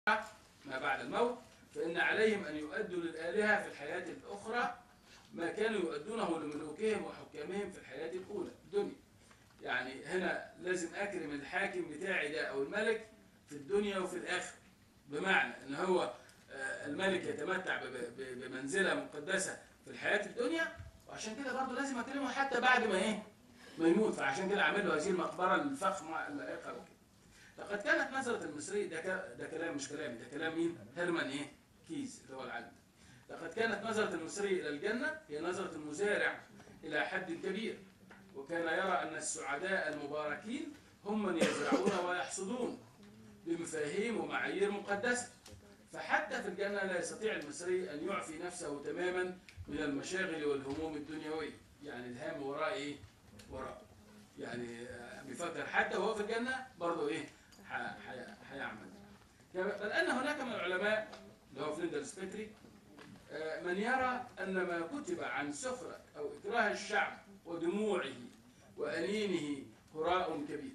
ما بعد الموت فإن عليهم أن يؤدوا للآلهة في الحياة الأخرى ما كانوا يؤدونه لملوكهم وحكامهم في الحياة الأولى الدنيا يعني هنا لازم أكرم الحاكم بتاعي ده أو الملك في الدنيا وفي الآخرة بمعنى أن هو آه، الملك يتمتع ب- ب- بمنزلة مقدسة في الحياة الدنيا وعشان كده برضه لازم أكرمه حتى بعد ما إيه ما يموت فعشان كده عامل له هذه المقبرة الفخمة اللائقة وكده لقد كانت نظرة المصري ده ك- ده كلام مش كلامي ده كلام مين؟ هرمان ايه؟ كيز اللي هو العالم لقد كانت نظرة المصري إلى الجنة هي نظرة المزارع إلى حد كبير وكان يرى أن السعداء المباركين هم من يزرعون ويحصدون بمفاهيم ومعايير مقدسة فحتى في الجنة لا يستطيع المصري أن يعفي نفسه تماما من المشاغل والهموم الدنيوية يعني الهام وراء إيه؟ وراء يعني آه، بيفكر حتى وهو في الجنة برضه إيه؟ ح- ح- هيعمل كما- بل أن هناك من العلماء اللي هو فليندر سبيتري آه، من يرى أن ما كتب عن سخرة أو إكراه الشعب ودموعه وأنينه هراء كبير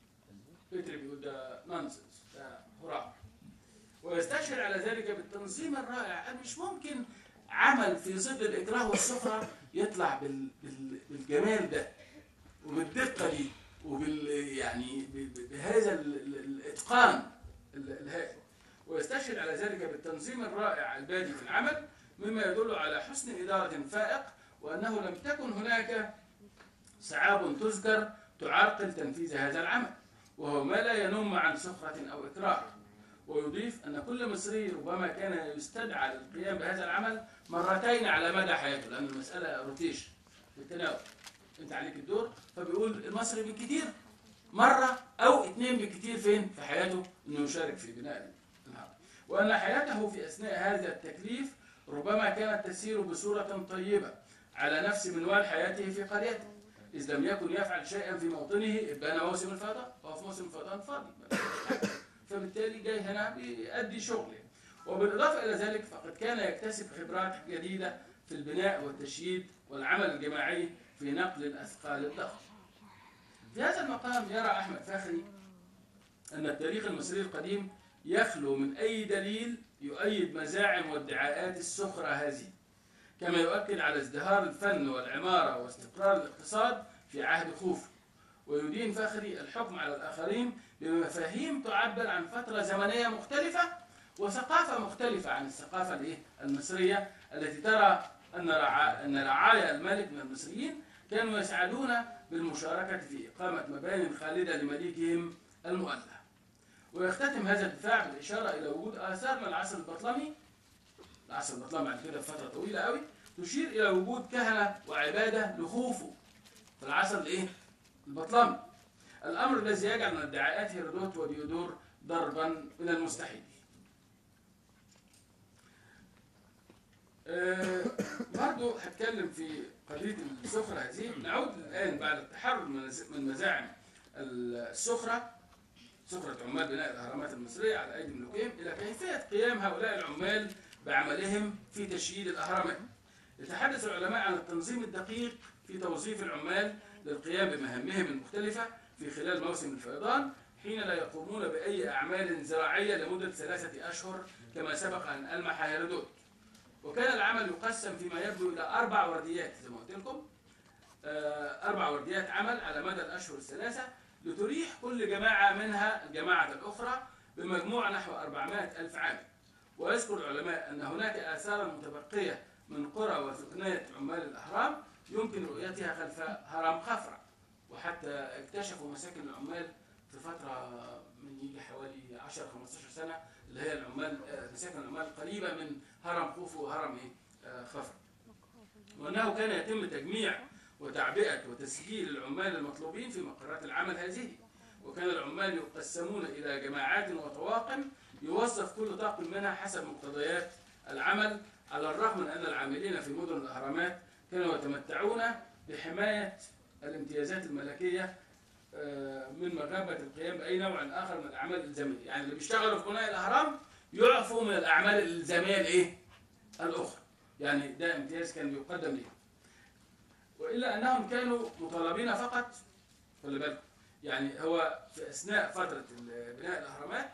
بيتري بيقول ده نونسنس ده هراء ويستشهد على ذلك بالتنظيم الرائع أن مش ممكن عمل في ضد الإكراه والسخرة يطلع بال... بال... بالجمال ده وبالدقة دي وبال يعني ب- ب- بهذا ال- ال- الإتقان ال- الهائل ويستشهد على ذلك بالتنظيم الرائع البادي في العمل مما يدل على حسن إدارة فائق وأنه لم تكن هناك صعاب تذكر تعرقل تنفيذ هذا العمل وهو ما لا ينم عن سخرة أو إكراه ويضيف أن كل مصري ربما كان يستدعى للقيام بهذا العمل مرتين على مدى حياته لأن المسألة روتيشن بالتناوب أنت عليك الدور فبيقول المصري بالكثير مرة أو اثنين بالكثير فين في حياته أنه يشارك في بناء الهرم وأن حياته في أثناء هذا التكليف ربما كانت تسير بصورة طيبة على نفس منوال حياته في قريته إذ لم يكن يفعل شيئا في موطنه إبان موسم الفضاء وهو في موسم الفضاء فاضي ما بيعملش حاجة. فبالتالي جاي هنا بيأدي شغله وبالإضافة إلى ذلك فقد كان يكتسب خبرات جديدة في البناء والتشييد والعمل الجماعي في نقل الأثقال الضخمة في هذا المقام يرى أحمد فخري أن التاريخ المصري القديم يخلو من أي دليل يؤيد مزاعم وادعاءات السخرة هذه كما يؤكد على ازدهار الفن والعمارة واستقرار الاقتصاد في عهد خوفو ويدين فخري الحكم على الآخرين بمفاهيم تعبر عن فترة زمنية مختلفة وثقافة مختلفة عن الثقافة الإيه؟ المصرية التي ترى أن رعا... أن رعايا الملك من المصريين كانوا يسعدون بالمشاركة في إقامة مبان خالدة لمليكهم المؤله ويختتم هذا الدفاع بالإشارة إلى وجود آثار من العصر البطلمي العصر البطلمي بعد كده بفترة طويلة قوي تشير إلى وجود كهنة وعبادة لخوفو في العصر الإيه؟ البطلمي الأمر الذي يجعل من ادعاءات هيرودوت وديودور ضربا من المستحيل آه، برضو هتكلم في قضية السخرة هذه نعود الآن بعد التحرر من من مزاعم السخرة سخرة عمال بناء الأهرامات المصرية على أيدي ملوكهم إلى كيفية قيام هؤلاء العمال بعملهم في تشييد الأهرامات يتحدث العلماء عن التنظيم الدقيق في توظيف العمال للقيام بمهامهم المختلفة في خلال موسم الفيضان حين لا يقومون بأي أعمال زراعية لمدة ثلاثة أشهر كما سبق أن ألمح هيرودوت وكان العمل يقسم فيما يبدو إلى أربع ورديات زي ما قلت لكم آه، أربع ورديات عمل على مدى الأشهر الثلاثة لتريح كل جماعة منها الجماعة الأخرى بمجموع نحو 400 ألف عام ويذكر العلماء أن هناك آثارا متبقية من قرى وسكنات عمال الأهرام يمكن رؤيتها خلف هرم خفرع وحتى اكتشفوا مساكن العمال في فترة من يجي حوالي 10 15 سنة اللي هي العمال آه، مساكن العمال قريبة من هرم خوفو وهرم إيه؟ آه، خفرع وأنه كان يتم تجميع وتعبئة وتسجيل العمال المطلوبين في مقرات العمل هذه وكان العمال يقسمون إلى جماعات وطواقم يوظف كل طاقم منها حسب مقتضيات العمل على الرغم من أن العاملين في مدن الأهرامات كانوا يتمتعون بحماية الامتيازات الملكية آه، من مغابة القيام بأي نوع آخر من الأعمال الإلزامية يعني اللي بيشتغلوا في بناء الأهرام يعفوا من الأعمال الإلزامية الإيه؟ الأخرى يعني ده امتياز كان يقدم لهم وإلا أنهم كانوا مطالبين فقط خلي بالكم يعني هو في أثناء فترة ال- بناء الأهرامات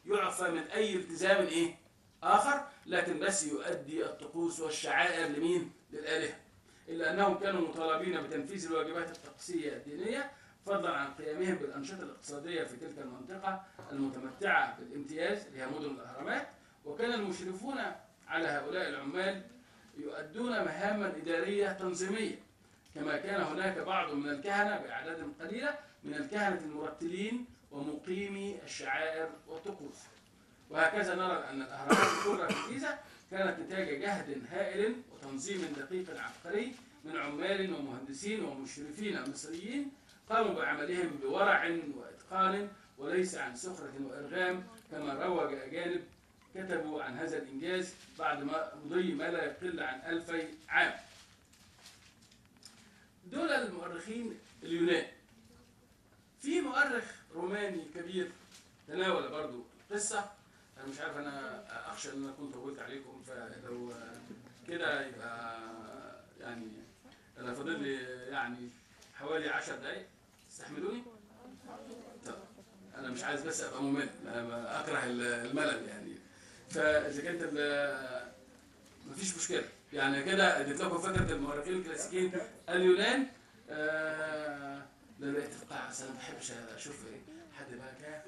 يعفى من اي التزام ايه اخر لكن بس يؤدي الطقوس والشعائر لمين للالهه الا انهم كانوا مطالبين بتنفيذ الواجبات الطقسيه الدينيه فضلا عن قيامهم بالانشطه الاقتصاديه في تلك المنطقه المتمتعه بالامتياز اللي هي مدن الاهرامات وكان المشرفون على هؤلاء العمال يؤدون مهاما اداريه تنظيميه كما كان هناك بعض من الكهنه باعداد قليله من الكهنه المرتلين ومقيمي الشعائر والطقوس وهكذا نرى ان الاهرامات الكبرى في الجيزه كانت نتاج جهد هائل وتنظيم دقيق عبقري من عمال ومهندسين ومشرفين مصريين قاموا بعملهم بورع واتقان وليس عن سخره وارغام كما روج اجانب كتبوا عن هذا الانجاز بعد ما مضي ما لا يقل عن ألفي عام. دول المؤرخين اليونان. في مؤرخ روماني كبير تناول برضو القصه انا مش عارف انا اخشى ان انا كنت طولت عليكم فلو كده يبقى يعني انا فاضل لي يعني حوالي 10 دقائق تستحملوني؟ طب انا مش عايز بس ابقى ممل أنا اكره الملل يعني فاذا كانت ال- مفيش مشكله يعني كده اديت لكم فكره المؤرخين الكلاسيكيين اليونان آه لا بقيت في القاعه بس انا ما بحبش اشوف ايه حد بقى كده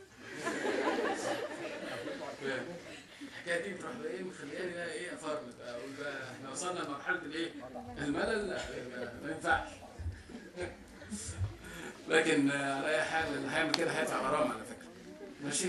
الحكايه دي تروح بقى ايه مخلياني بقى ايه افرمت اقول بقى احنا وصلنا لمرحله الايه؟ الملل لا يبقى ما ينفعش لكن آه، على اي حال اللي هيعمل كده هيدفع غرامه على فكره ماشي؟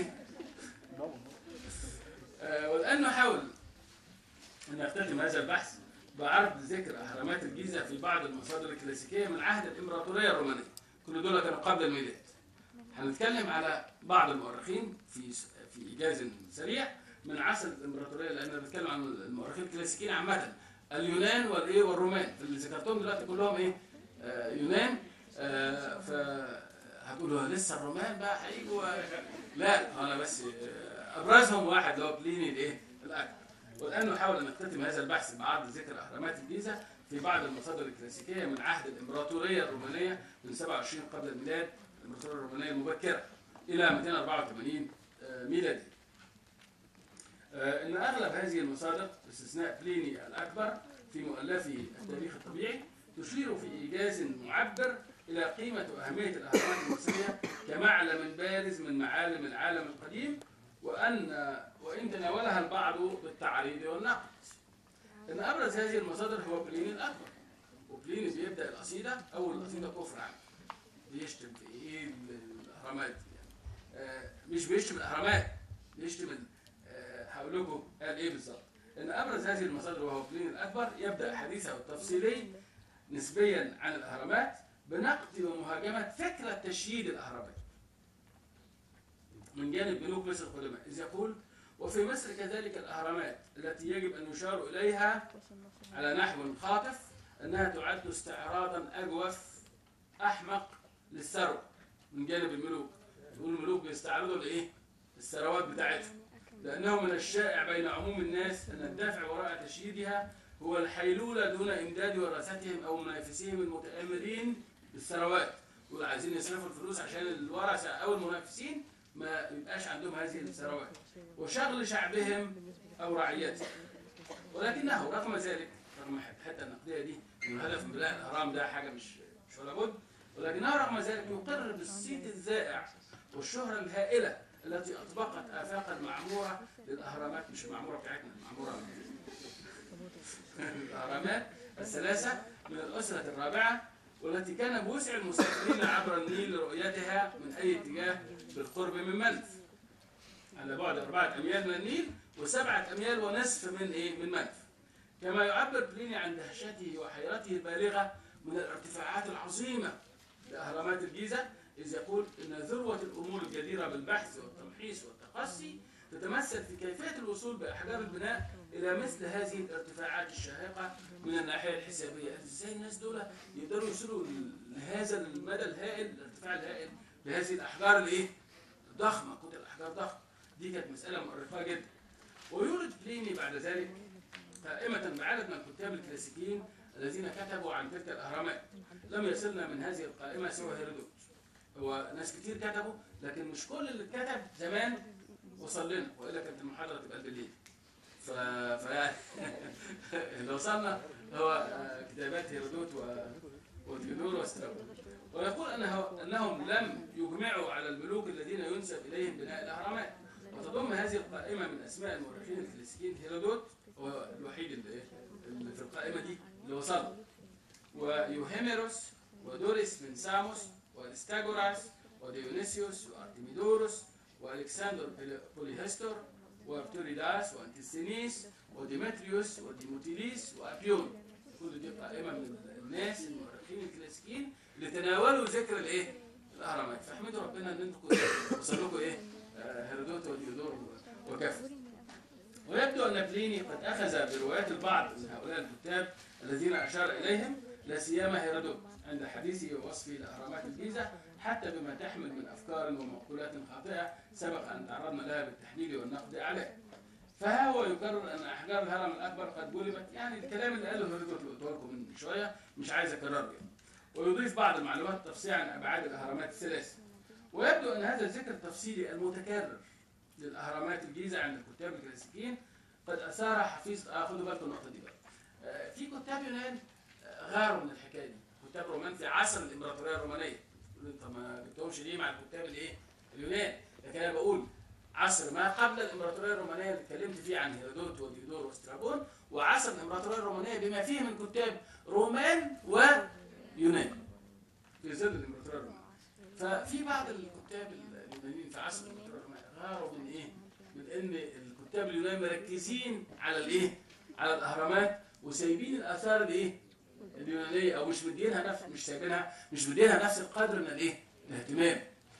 آه، والان نحاول ان نختتم هذا البحث بعرض ذكر اهرامات الجيزه في بعض المصادر الكلاسيكيه من عهد الامبراطوريه الرومانيه كل دول كانوا قبل الميلاد هنتكلم على بعض المؤرخين في في ايجاز سريع من عصر الامبراطوريه لان بنتكلم عن المؤرخين الكلاسيكيين عامه اليونان والايه والرومان اللي ذكرتهم دلوقتي كلهم ايه آه يونان آه ف هتقولوا لسه الرومان بقى هيجوا لا انا بس آه، ابرزهم واحد اللي هو بليني الايه الاكبر والان نحاول ان نختتم هذا البحث بعرض ذكر اهرامات الجيزه في بعض المصادر الكلاسيكيه من عهد الامبراطوريه الرومانيه من 27 قبل الميلاد الامبراطوريه الرومانيه المبكره الى 284 آه، ميلادي. آه، ان اغلب هذه المصادر باستثناء بليني الاكبر في مؤلفه التاريخ الطبيعي تشير في ايجاز معبر الى قيمه واهميه الاهرامات المصريه كمعلم بارز من معالم العالم القديم وان وان تناولها البعض بالتعريض والنقد. ان ابرز هذه المصادر هو بليني الاكبر. وبليني بيبدا القصيده اول القصيده كفر عنه. بيشتم في ايه الاهرامات يعني. آه مش بيشتم الاهرامات بيشتم ال- آه هقول لكم قال ايه بالظبط. ان ابرز هذه المصادر وهو بليني الاكبر يبدا حديثه التفصيلي نسبيا عن الاهرامات بنقد ومهاجمه فكره تشييد الاهرامات. من جانب ملوك مصر القدماء إذ يقول وفي مصر كذلك الأهرامات التي يجب أن يشار إليها على نحو خاطف أنها تعد استعراضا أجوف أحمق للثروة من جانب الملوك تقول الملوك بيستعرضوا الإيه؟ الثروات بتاعتهم لأنه من الشائع بين عموم الناس أن الدافع وراء تشييدها هو الحيلولة دون إمداد ورثتهم أو منافسيهم المتآمرين بالثروات يقول عايزين يصرفوا الفلوس عشان الورثة أو المنافسين ما يبقاش عندهم هذه الثروات وشغل شعبهم أو رعيتهم ولكنه رغم ذلك رغم الحته النقديه دي ان الهدف من بناء الاهرام ده حاجه مش مش ولا بد ولكنه رغم ذلك يقر بالصيت الذائع والشهره الهائله التي اطبقت افاق المعموره للاهرامات مش المعموره بتاعتنا المعموره الاهرامات الثلاثه من الاسره الرابعه والتي كان بوسع المسافرين عبر النيل لرؤيتها من اي اتجاه بالقرب من منف على بعد أربعة أميال من النيل وسبعة أميال ونصف من إيه؟ من منف. كما يعبر بليني عن دهشته وحيرته البالغة من الارتفاعات العظيمة لأهرامات الجيزة إذ يقول إن ذروة الأمور الجديرة بالبحث والتمحيص والتقصي تتمثل في كيفية الوصول بأحجام البناء إلى مثل هذه الارتفاعات الشاهقة من الناحية الحسابية، إزاي الناس دول يقدروا يوصلوا لهذا المدى الهائل، الارتفاع الهائل بهذه الأحجار الإيه؟ ضخمة، كتل الأحجار ضخمة. دي كانت مسألة مؤرقة جدا. ويولد بليني بعد ذلك قائمة بعدد من الكتاب الكلاسيكيين الذين كتبوا عن تلك الأهرامات. لم يصلنا من هذه القائمة سوى هيرودوت. هو ناس كتير كتبوا لكن مش كل اللي اتكتب زمان وصل لنا والا كانت المحاضره تبقى بالليل ف فيعني اللي وصلنا هو آه، كتابات هيرودوت و... وديودور واسترابون ويقول انه انهم لم يجمعوا على الملوك الذين ينسب اليهم بناء الاهرامات وتضم هذه القائمه من اسماء المؤرخين الكلاسيكيين هيرودوت هو الوحيد اللي, إيه؟ اللي في القائمه دي اللي وصل ويوهيميروس ودوريس من ساموس وارستاغوراس وديونيسيوس وارتيميدوروس والكسندر بوليهستور وبتوريداس وانتيستينيس وديمتريوس وديموتيليس وابيون كل دي قائمه من الناس المؤرخين الكلاسيكيين اللي تناولوا ذكر الايه؟ الاهرامات فاحمدوا ربنا ان انتم وصل لكم ايه؟ آه، هيرودوت وديودور وكفر ويبدو ان بليني قد اخذ بروايات البعض من هؤلاء الكتاب الذين اشار اليهم لا سيما هيرودوت عند حديثه ووصفه لاهرامات الجيزه حتى بما تحمل من افكار ومقولات خاطئه سبق ان تعرضنا لها بالتحليل والنقد عليه. فها هو يقرر ان احجار الهرم الاكبر قد جلبت يعني الكلام اللي قاله هيرودوت اللي قلته لكم من شويه مش عايز اكرره يعني. ويضيف بعض المعلومات التفصيليه عن ابعاد الاهرامات الثلاثه. ويبدو ان هذا الذكر التفصيلي المتكرر للاهرامات الجيزه عند الكتاب الكلاسيكيين قد اثار حفيظ آه خدوا بالكم النقطه دي بقى. آه في كتاب يونان آه، غاروا من الحكايه دي، كتاب رومان في عصر الامبراطوريه الرومانيه. يقولوا انت ما جبتهمش ليه مع الكتاب الايه؟ اليونان، لكن انا بقول عصر ما قبل الامبراطوريه الرومانيه اللي اتكلمت فيه عن هيرودوت وديودور واسترابون وعصر الامبراطوريه الرومانيه بما فيه من كتاب رومان ويونان في ظل الامبراطوريه الرومانيه. ففي بعض الكتاب اليونانيين في عصر الامبراطوريه الرومانيه غاروا من ايه؟ من ان الكتاب اليونان مركزين على الايه؟ على الاهرامات وسايبين الاثار الايه؟ اليونانيه او مش مدينها نفس مش سايبينها مش مدينها نفس القدر من الايه؟ الاهتمام.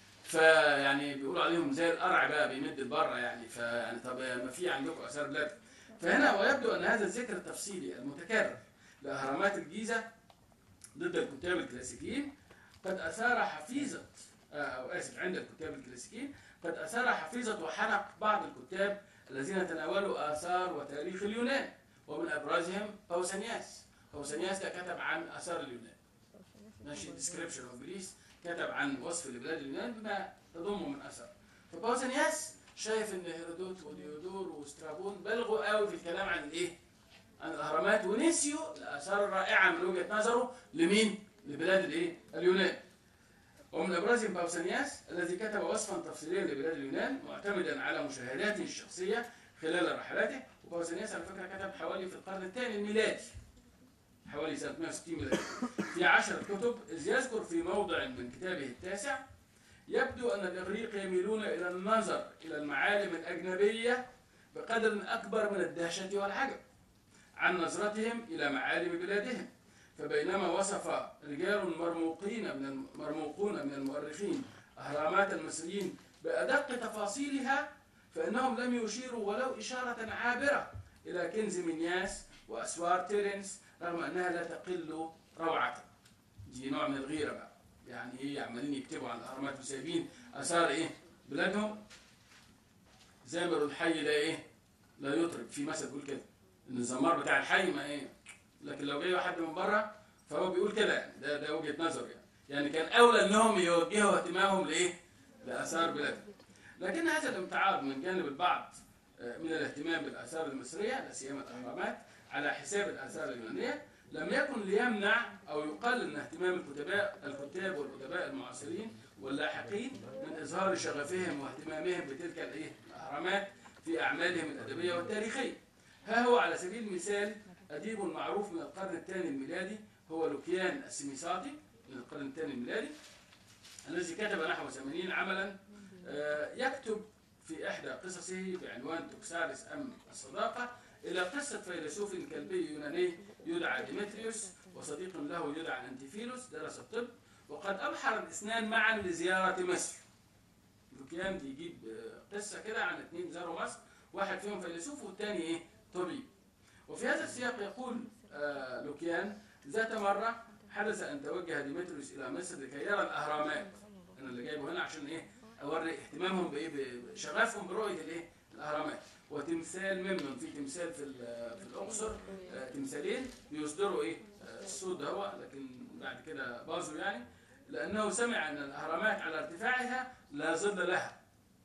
فيعني بيقولوا عليهم زي القرع بقى بيمد لبره يعني فيعني طب ما في عندكم اثار بلاد فهنا ويبدو ان هذا الذكر التفصيلي المتكرر لاهرامات الجيزه ضد الكتاب الكلاسيكيين قد اثار حفيظه آه، او اسف عند الكتاب الكلاسيكيين قد اثار حفيظه وحنق بعض الكتاب الذين تناولوا اثار وتاريخ اليونان ومن ابرزهم باوسانياس باوسانياس ده كتب عن اثار اليونان ماشي ديسكريبشن اوف جريس كتب عن وصف لبلاد اليونان بما تضمه من اثر فباوسانياس شايف ان هيرودوت وديودور وسترابون بلغوا قوي في الكلام عن الايه؟ عن الاهرامات ونسيوا الاثار الرائعه من وجهه نظره لمين؟ لبلاد الايه؟ اليونان. ومن ابرزهم باوسانياس الذي كتب وصفا تفصيليا لبلاد اليونان معتمدا على مشاهداته الشخصيه خلال رحلاته وباوسانياس على فكره كتب حوالي في القرن الثاني الميلادي حوالي سنه 160 ميلادي في عشر كتب إذ يذكر في موضع من كتابه التاسع يبدو أن الإغريق يميلون إلى النظر إلى المعالم الأجنبية بقدر أكبر من الدهشة والعجب عن نظرتهم إلى معالم بلادهم فبينما وصف رجال مرموقين من المرموقون من المؤرخين أهرامات المصريين بأدق تفاصيلها فإنهم لم يشيروا ولو إشارة عابرة إلى كنز منياس وأسوار تيرنس رغم أنها لا تقل روعة دي نوع من الغيرة بقى يعني إيه عمالين يكتبوا عن الأهرامات وسايبين آثار إيه بلادهم زامر الحي لا إيه لا يطرب في مثل بيقول كده إن الزمار بتاع الحي ما إيه لكن لو جاي واحد من بره فهو بيقول كده يعني ده ده وجهة نظر يعني يعني كان أولى إنهم يوجهوا اهتمامهم لإيه لآثار بلادهم لكن هذا الامتعاض من جانب البعض آه، من الاهتمام بالآثار المصرية لا سيما الأهرامات على حساب الآثار اليونانية لم يكن ليمنع أو يقلل من اهتمام الكتباء الكتاب والأدباء المعاصرين واللاحقين من إظهار شغفهم واهتمامهم بتلك الإيه؟ الأهرامات في أعمالهم الأدبية والتاريخية. ها هو على سبيل المثال أديب معروف من القرن الثاني الميلادي هو لوكيان السميساطي من القرن الثاني الميلادي الذي كتب نحو 80 عملا آه، يكتب في إحدى قصصه بعنوان توكساريس أم الصداقة إلى قصة فيلسوف كلبي يوناني يدعى ديمتريوس وصديق له يدعى أنتيفيلوس درس الطب وقد أبحر الاثنان معا لزيارة مصر لوكيان بيجيب آه، قصة كده عن اثنين زاروا مصر واحد فيهم فيلسوف والثاني إيه طبيب وفي هذا السياق يقول آه، لوكيان ذات مرة حدث أن توجه ديمتريوس إلى مصر لكي يرى الأهرامات أنا اللي جايبه هنا عشان إيه أوري اهتمامهم بإيه بشغفهم برؤية الإيه الأهرامات وتمثال منهم في تمثال في ال- في الاقصر آه، تمثالين بيصدروا ايه آه، الصوت ده هو لكن بعد كده باظوا يعني لانه سمع ان الاهرامات على ارتفاعها لا ظل لها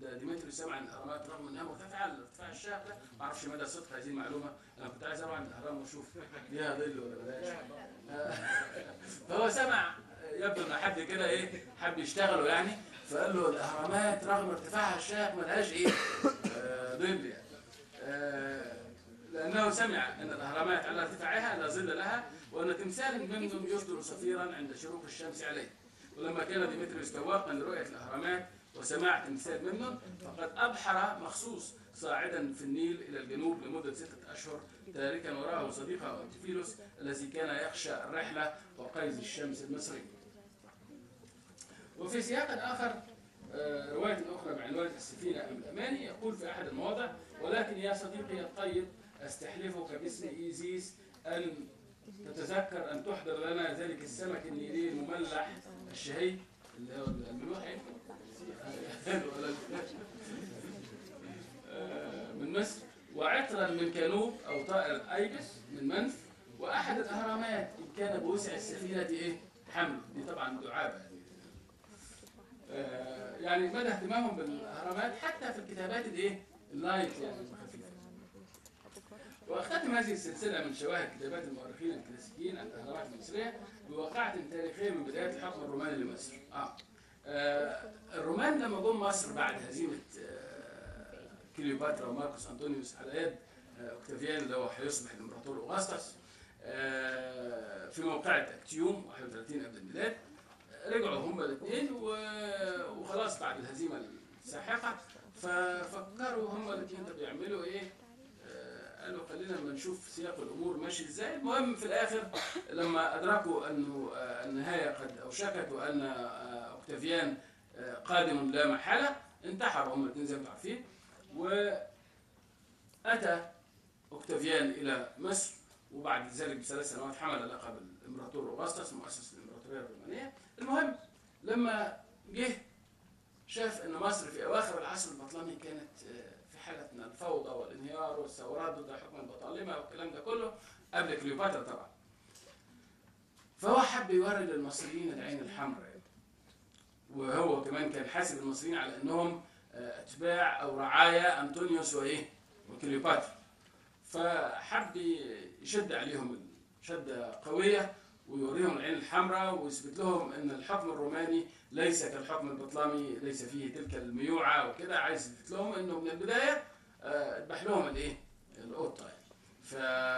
ده ديمتريوس سمع عن الاهرامات رغم انها مرتفعه الارتفاع الشاق ده ما اعرفش مدى صدق هذه المعلومه انا كنت عايز اروح عند الاهرام واشوف ليها ظل ولا بلاش فهو سمع يبدو ان حد كده ايه حب يشتغلوا يعني فقال له الاهرامات رغم ارتفاعها الشاق ملهاش ايه آه، ظل يعني آه، لانه سمع ان الاهرامات على ارتفاعها لا ظل لها وان تمثال منهم يصدر صفيرا عند شروق الشمس عليه ولما كان ديمتريوس تواقا لرؤيه الاهرامات وسماع تمثال منهم فقد ابحر مخصوص صاعدا في النيل الى الجنوب لمده سته اشهر تاركا وراءه صديقه اوتيفيلوس الذي كان يخشى الرحله وقيد الشمس المصري. وفي سياق اخر آه، روايه اخرى بعنوان السفينه ام الاماني يقول في احد المواضع ولكن يا صديقي الطيب استحلفك باسم ايزيس ان تتذكر ان تحضر لنا ذلك السمك النيلي المملح الشهي اللي هو الملوح يعني ولا- آه، من مصر وعطرا من كانوب او طائر الايبس من منف واحد الاهرامات ان كان بوسع السفينه ايه حمل دي طبعا دعابه يعني آه، يعني مدى اهتمامهم بالاهرامات حتى في الكتابات الايه اللايت يعني الخفيفه واختتم هذه السلسله من شواهد كتابات المؤرخين الكلاسيكيين عن الاهرامات المصريه بواقعه تاريخيه من بدايه الحكم الروماني لمصر. آه. آه الرومان لما جم مصر بعد هزيمه آه كليوباترا وماركوس انطونيوس على يد آه اوكتافيان اللي هو هيصبح الامبراطور اوغسطس آه في موقعة اكتيوم 31 قبل الميلاد آه، رجعوا هما الاثنين وخلاص بعد الهزيمه الساحقه ففكروا هما الاثنين طب يعملوا ايه؟ آه، قالوا خلينا لما نشوف سياق الامور ماشي ازاي المهم في الاخر لما ادركوا انه آه، النهايه قد اوشكت وان آه، اوكتافيان آه، قادم لا محاله انتحروا هم الاثنين زي ما انتم عارفين واتى اوكتافيان الى مصر وبعد ذلك بثلاث سنوات حمل لقب الامبراطور اوغسطس مؤسس الامبراطوريه الرومانيه المهم لما جه شاف ان مصر في اواخر العصر البطلمي كانت آه، في حاله من الفوضى والانهيار والثورات ضد حكم البطالمه والكلام ده كله قبل كليوباترا طبعا فهو حب يوري للمصريين العين الحمراء وهو كمان كان حاسب المصريين على انهم آه، اتباع او رعايا انطونيوس وايه وكليوباترا فحب يشد عليهم شده قويه ويوريهم العين الحمراء ويثبت لهم ان الحكم الروماني ليس كالحكم البطلمي ليس فيه تلك الميوعه وكده عايز يثبت لهم انه من البدايه آه، اذبح لهم الايه؟ القطه يعني. ف...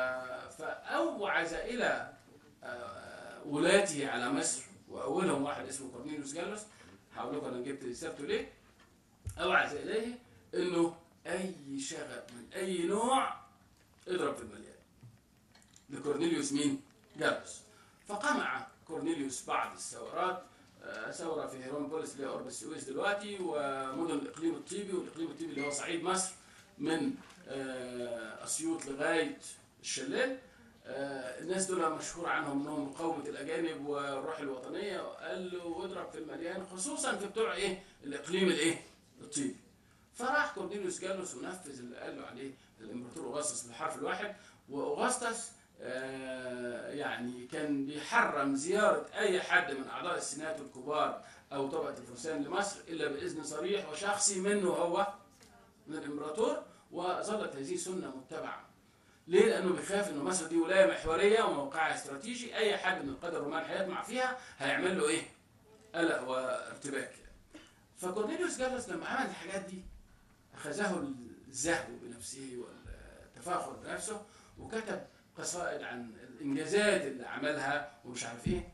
فاوعز الى آه، ولاته على مصر واولهم واحد اسمه كورنيليوس جالوس هقول لكم انا جبت سيرته ليه اوعز اليه انه اي شغب من اي نوع اضرب في المليان لكورنيليوس مين؟ جالوس فقمع كورنيليوس بعض الثورات آه، ثوره في هيرونبوليس اللي هي قرب السويس دلوقتي ومدن الاقليم الطيبي والاقليم الطيبي اللي هو صعيد مصر من آه، اسيوط لغايه الشلال آه، الناس دول مشهور عنهم انهم مقاومه الاجانب والروح الوطنيه وقال له واضرب في المليان خصوصا في بتوع ايه الاقليم الايه الطيبي فراح كورنيليوس جالوس ونفذ اللي قال له عليه الامبراطور اوغسطس بالحرف الواحد واوغسطس آه، يعني كان بيحرم زياره اي حد من اعضاء السينات الكبار او طبقه الفرسان لمصر الا باذن صريح وشخصي منه هو من الامبراطور وظلت هذه سنه متبعه ليه؟ لانه بيخاف ان مصر دي ولايه محوريه وموقعها استراتيجي اي حد من القاده الرومان هيطمع فيها هيعمل له ايه؟ قلق وارتباك فكورنيليوس جالوس لما عمل الحاجات دي اخذه الزهو بنفسه والتفاخر بنفسه وكتب قصائد عن الانجازات اللي عملها ومش عارف ايه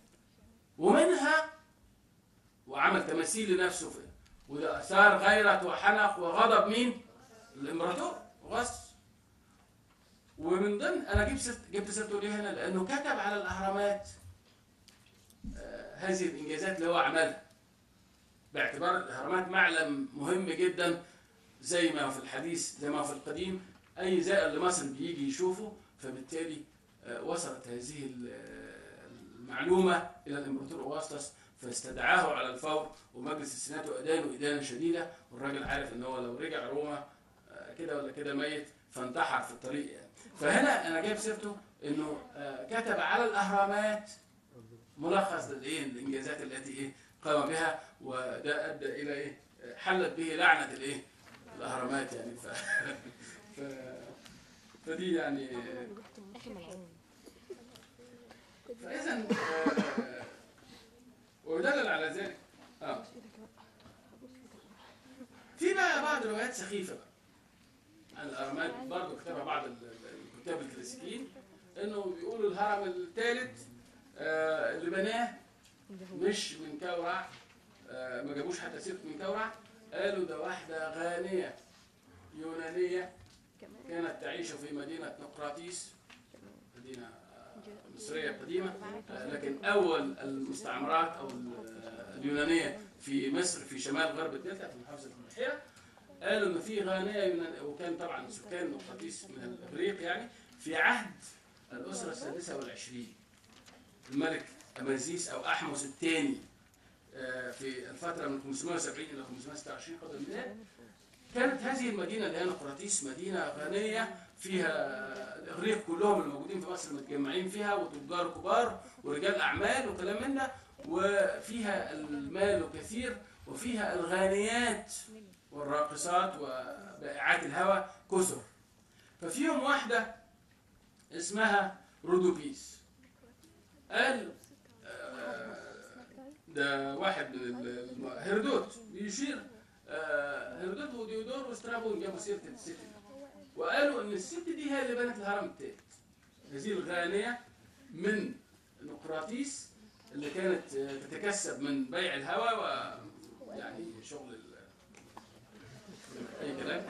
ومنها وعمل تماثيل لنفسه فيه وده اثار غيرة وحنق وغضب مين؟ الامبراطور اوغسطس ومن ضمن انا جبت سيرت جبت سيرته ليه هنا؟ لانه كتب على الاهرامات آه، هذه الانجازات اللي هو عملها باعتبار الاهرامات معلم مهم جدا زي ما في الحديث زي ما في القديم اي زائر لمصر بيجي يشوفه فبالتالي آه، وصلت هذه ال- المعلومه الى الامبراطور اوغسطس فاستدعاه على الفور ومجلس السنات ادانه ادانه شديده والراجل عارف ان هو لو رجع روما آه، كده ولا كده ميت فانتحر في الطريق يعني فهنا انا جايب سيرته انه آه، كتب على الاهرامات ملخص للايه الانجازات التي ايه قام بها وده ادى الى ايه حلت به لعنه الايه الاهرامات يعني ف... ف... فدي يعني فاذا آه، ويدلل على ذلك اه في بقى بعض روايات سخيفه بقى عن الاهرامات برضه كتبها بعض ال- ال- الكتاب الكلاسيكيين انه بيقولوا الهرم الثالث آه، اللي بناه مش من كورع آه، ما جابوش حتى سيره من كورع قالوا ده واحده غانيه يونانيه كانت تعيش في مدينه نقراطيس مدينه آه، مصريه قديمه آه، لكن اول المستعمرات او ال- اليونانيه في مصر في شمال غرب الدلتا في محافظه البحيره قالوا ان في غانيه يونان وكان طبعا سكان نقراطيس من الاغريق يعني في عهد الاسره السادسه والعشرين الملك امازيس او احمس الثاني آه، في الفتره من 570 الى 526 قبل الميلاد كانت هذه المدينه اللي هي نقراطيس مدينه غنيه فيها الاغريق كلهم اللي موجودين في مصر متجمعين فيها وتجار كبار ورجال اعمال وكلام من ده وفيها المال كثير وفيها الغانيات والراقصات وبائعات الهوى كثر ففيهم واحده اسمها رودوبيس قال آه، ده واحد من ال- الم- هيرودوت بيشير آه، هيرودوت وديودور وسترابون جابوا سيره الست دي وقالوا ان الست دي هي اللي بنت الهرم الثالث هذه الغانيه من نقراطيس اللي كانت آه، تتكسب من بيع الهوى ويعني شغل ال- اي كلام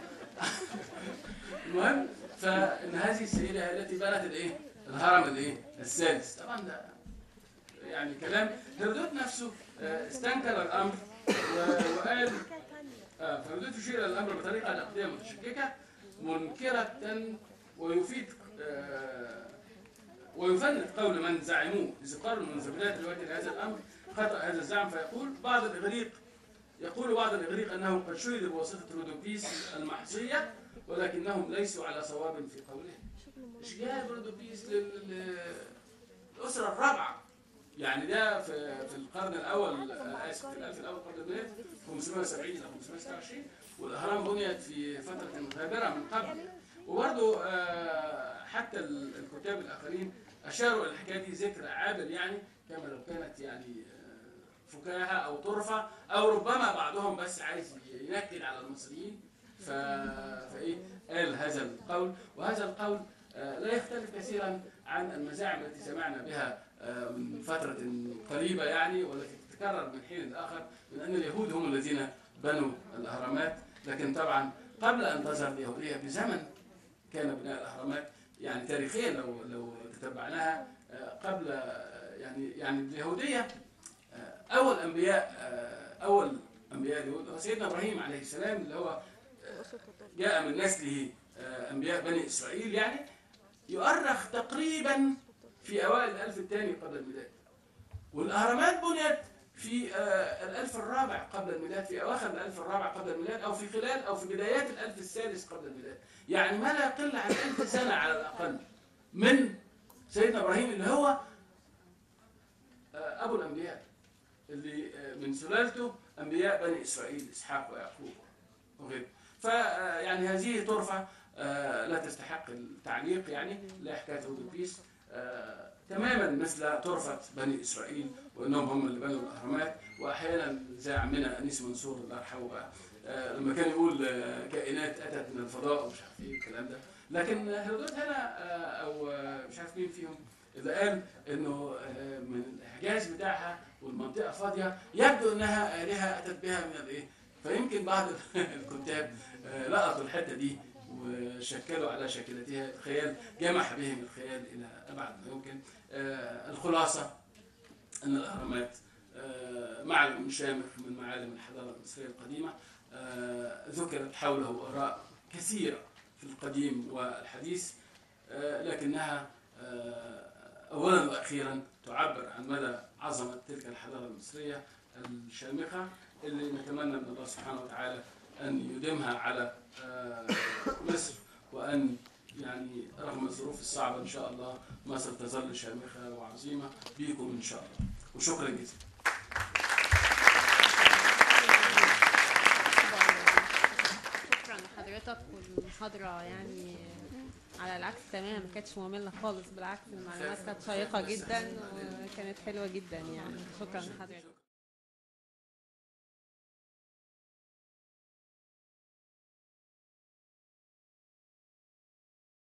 المهم فان هذه السيده هي التي بنت الايه الهرم الايه السادس طبعا ده يعني كلام هيرودوت نفسه آه، استنكر الامر و- وقال آه، فهيرودوت يشير الى الامر بطريقه نقديه متشككه منكره ويفيد آه، ويفند قول من زعموه اذا قالوا من بدايه روايه هذا الامر خطا هذا الزعم فيقول بعض الاغريق يقول بعض الاغريق انه قد شهد بواسطه رودوبيس المحظيه ولكنهم ليسوا على صواب في قولهم مش جايب رودوبيس لل- للاسره الرابعه يعني ده في في القرن الاول آه، اسف في الالف الاول قبل الميلاد 570 الى 526 والاهرام بنيت في فتره غابره من قبل وبرضه آه، حتى ال- الكتاب الاخرين اشاروا الى الحكايه دي ذكر عابر يعني كما لو كانت يعني آه، فكاهه او طرفه او ربما بعضهم بس عايز ينكد على المصريين ف... فايه قال هذا القول وهذا القول آه، لا يختلف كثيرا عن المزاعم التي سمعنا بها آه، من فترة قريبة يعني والتي تتكرر من حين لآخر من أن اليهود هم الذين بنوا الأهرامات لكن طبعا قبل أن تظهر اليهودية بزمن كان بناء الأهرامات يعني تاريخيا لو لو تتبعناها آه، قبل آه، يعني يعني اليهودية آه، أول أنبياء آه، أول أنبياء اليهود هو سيدنا إبراهيم عليه السلام اللي هو جاء من نسله آه، أنبياء بني إسرائيل يعني يؤرخ تقريبا في أوائل الألف الثاني قبل الميلاد والأهرامات بنيت في آه، الألف الرابع قبل الميلاد في أواخر الألف الرابع قبل الميلاد أو في خلال أو في بدايات الألف السادس قبل الميلاد يعني ما لا يقل عن ألف سنة على الأقل من سيدنا إبراهيم اللي هو آه، أبو الأنبياء اللي آه، من سلالته أنبياء بني إسرائيل إسحاق ويعقوب وغيره فيعني هذه طرفة آه، لا تستحق التعليق يعني لا حكاية رودوبيس آه، تماما مثل طرفة بني إسرائيل وإنهم هم اللي بنوا الأهرامات وأحيانا زي عمنا أنيس منصور الله يرحمه بقى آه، لما كان يقول آه، كائنات أتت من الفضاء ومش عارف إيه الكلام ده لكن هيرودوت هنا آه، أو آه، مش عارف مين فيهم إذا قال إنه آه، من الإعجاز بتاعها والمنطقة فاضية يبدو إنها آلهة أتت بها من الإيه فيمكن بعض الكتاب آه، لقطوا الحتة دي وشكلوا على شكلتها الخيال جمح بهم الخيال إلى أبعد ما يمكن آه، الخلاصة أن الأهرامات آه، معلم شامخ من معالم الحضارة المصرية القديمة آه، ذكرت حوله آراء كثيرة في القديم والحديث آه، لكنها آه، أولا وأخيرا تعبر عن مدى عظمة تلك الحضارة المصرية الشامخة اللي نتمنى من الله سبحانه وتعالى أن يديمها على آه، مصر وأن يعني رغم الظروف الصعبة إن شاء الله مصر تظل شامخة وعظيمة بيكم إن شاء الله وشكرا جزيلا حضرتك والمحاضرة يعني على العكس تماما ما كانتش مملة خالص بالعكس المعلومات كانت شيقة جدا وكانت حلوة جدا يعني شكرا لحضرتك